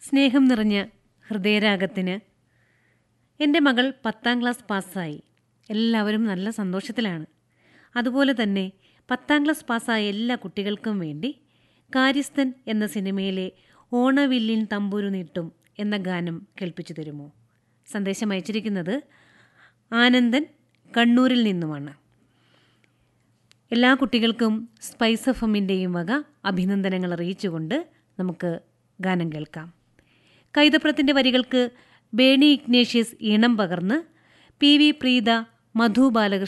സ്നേഹം നിറഞ്ഞ ഹൃദയരാഗത്തിന് എൻ്റെ മകൾ പത്താം ക്ലാസ് പാസ്സായി എല്ലാവരും നല്ല സന്തോഷത്തിലാണ് അതുപോലെ തന്നെ പത്താം ക്ലാസ് പാസ്സായ എല്ലാ കുട്ടികൾക്കും വേണ്ടി കാര്യസ്ഥൻ എന്ന സിനിമയിലെ ഓണവില്ലിൻ തമ്പുരു നീട്ടും എന്ന ഗാനം കേൾപ്പിച്ചു തരുമോ സന്ദേശം അയച്ചിരിക്കുന്നത് ആനന്ദൻ കണ്ണൂരിൽ നിന്നുമാണ് എല്ലാ കുട്ടികൾക്കും സ്പൈസ് എഫ് എമ്മിൻ്റെയും വക അഭിനന്ദനങ്ങൾ അറിയിച്ചുകൊണ്ട് നമുക്ക് ഗാനം കേൾക്കാം കൈതപ്രത്തിൻ്റെ വരികൾക്ക് ബേണി ഇഗ്നേഷ്യസ് ഈണം പകർന്ന് പി വി പ്രീത മധു ബാലകൃഷ്ണൻ